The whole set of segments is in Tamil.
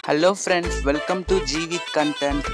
hello friends welcome to Jeevith content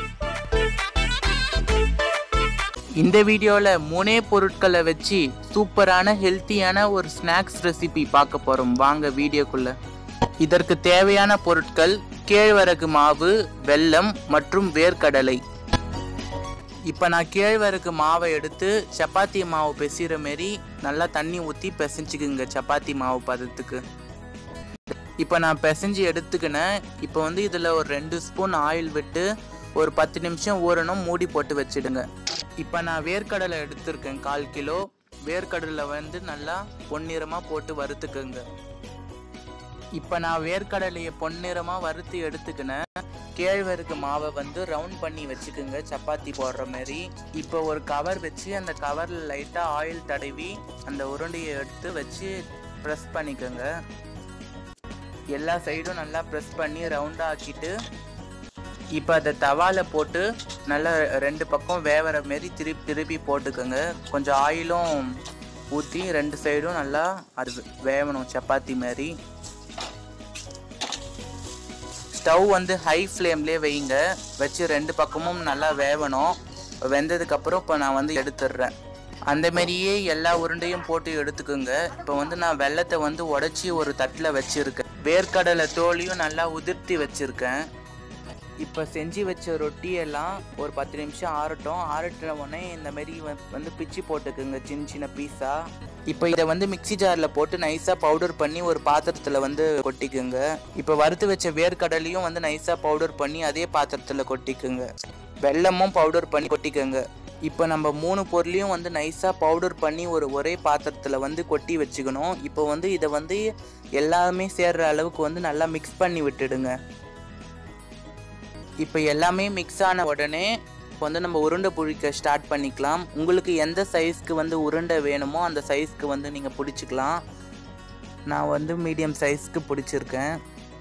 இந்த வீடியோவில் மூணே பொருட்களை வச்சு சூப்பரான ஹெல்த்தியான ஒரு ஸ்நாக்ஸ் ரெசிபி பார்க்க போகிறோம் வாங்க வீடியோக்குள்ள இதற்கு தேவையான பொருட்கள் கேழ்வரகு மாவு வெல்லம் மற்றும் வேர்க்கடலை இப்போ நான் கேழ்வரகு மாவை எடுத்து சப்பாத்தி மாவு பிசைகிற மாரி நல்லா தண்ணி ஊற்றி பிசைஞ்சுக்குங்க சப்பாத்தி மாவு பதத்துக்கு இப்போ நான் பிசைஞ்சு எடுத்துக்கினேன் இப்போ வந்து இதில் ஒரு ரெண்டு ஸ்பூன் ஆயில் விட்டு ஒரு பத்து நிமிஷம் ஊறணும் மூடி போட்டு வச்சிடுங்க இப்போ நான் வேர்க்கடலை எடுத்திருக்கேன் கால் கிலோ வேர்க்கடலை வந்து நல்லா பொன்னிறமாக போட்டு வறுத்துக்குங்க இப்போ நான் வேர்க்கடலையை பொன்னிறமாக வறுத்து எடுத்துக்கினேன் கேழ்வரகு மாவை வந்து ரவுண்ட் பண்ணி வச்சுக்கோங்க சப்பாத்தி போடுற மாதிரி இப்போ ஒரு கவர் வச்சு அந்த கவரில் லைட்டாக ஆயில் தடவி அந்த உருண்டையை எடுத்து வச்சு ப்ரெஸ் பண்ணிக்கோங்க எல்லா சைடும் நல்லா ப்ரெஸ் பண்ணி ரவுண்டாக ஆக்கிட்டு இப்போ அதை தவால போட்டு நல்லா ரெண்டு பக்கம் வேவற மாரி திருப்பி திருப்பி போட்டுக்கோங்க கொஞ்சம் ஆயிலும் ஊற்றி ரெண்டு சைடும் நல்லா அது வேவணும் சப்பாத்தி மாதிரி ஸ்டவ் வந்து ஹை ஃப்ளேம்லேயே வைங்க வச்சு ரெண்டு பக்கமும் நல்லா வேவணும் வெந்ததுக்கப்புறம் இப்போ நான் வந்து எடுத்துடுறேன் அந்த மாதிரியே எல்லா உருண்டையும் போட்டு எடுத்துக்கோங்க இப்போ வந்து நான் வெள்ளத்தை வந்து உடச்சி ஒரு தட்டில் வச்சுருக்கேன் வேர்க்கடலை தோலையும் நல்லா உதிர்த்தி வச்சுருக்கேன் இப்போ செஞ்சு வச்ச ரொட்டியெல்லாம் ஒரு பத்து நிமிஷம் ஆறட்டும் ஆறட்டின உடனே இந்த மாதிரி வ- வந்து பிச்சு போட்டுக்குங்க சின்ன சின்ன பீஸாக இப்போ இதை வந்து மிக்ஸி ஜாரில் போட்டு நைஸாக பவுடர் பண்ணி ஒரு பாத்திரத்தில் வந்து கொட்டிக்குங்க இப்போ வறுத்து வச்ச வேர்க்கடலையும் வந்து நைஸாக பவுடர் பண்ணி அதே பாத்திரத்தில் கொட்டிக்குங்க வெல்லமும் பவுடர் பண்ணி கொட்டிக்கோங்க இப்போ நம்ம மூணு பொருளையும் வந்து நைஸாக பவுடர் பண்ணி ஒரு ஒரே பாத்திரத்தில் வந்து கொட்டி வச்சுக்கணும் இப்போ வந்து இதை வந்து எல்லாமே சேர்ற அளவுக்கு வந்து நல்லா மிக்ஸ் பண்ணி விட்டுடுங்க இப்போ எல்லாமே மிக்ஸ் ஆன உடனே இப்போ வந்து நம்ம உருண்டை பிடிக்க ஸ்டார்ட் பண்ணிக்கலாம் உங்களுக்கு எந்த சைஸ்க்கு வந்து உருண்டை வேணுமோ அந்த சைஸ்க்கு வந்து நீங்கள் பிடிச்சிக்கலாம் நான் வந்து மீடியம் சைஸ்க்கு பிடிச்சிருக்கேன்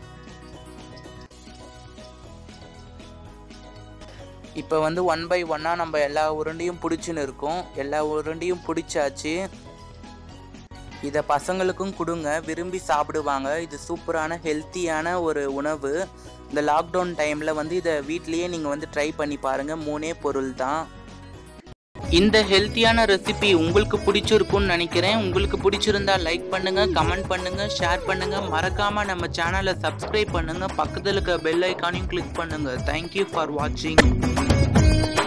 இப்போ வந்து ஒன் பை ஒன்னாக நம்ம எல்லா உருண்டையும் பிடிச்சின்னு இருக்கோம் எல்லா உருண்டையும் பிடிச்சாச்சு இதை பசங்களுக்கும் கொடுங்க விரும்பி சாப்பிடுவாங்க இது சூப்பரான ஹெல்த்தியான ஒரு உணவு இந்த லாக்டவுன் டைமில் வந்து இதை வீட்லேயே நீங்கள் வந்து ட்ரை பண்ணி பாருங்கள் மூணே பொருள் தான் இந்த ஹெல்த்தியான ரெசிபி உங்களுக்கு பிடிச்சிருக்கும்னு நினைக்கிறேன் உங்களுக்கு பிடிச்சிருந்தா லைக் பண்ணுங்க கமெண்ட் பண்ணுங்க ஷேர் பண்ணுங்க மறக்காம நம்ம சேனலை சப்ஸ்கிரைப் பண்ணுங்க பக்கத்தில் இருக்க பெல் ஐக்கானையும் கிளிக் பண்ணுங்க தேங்க்யூ ஃபார் வாட்சிங்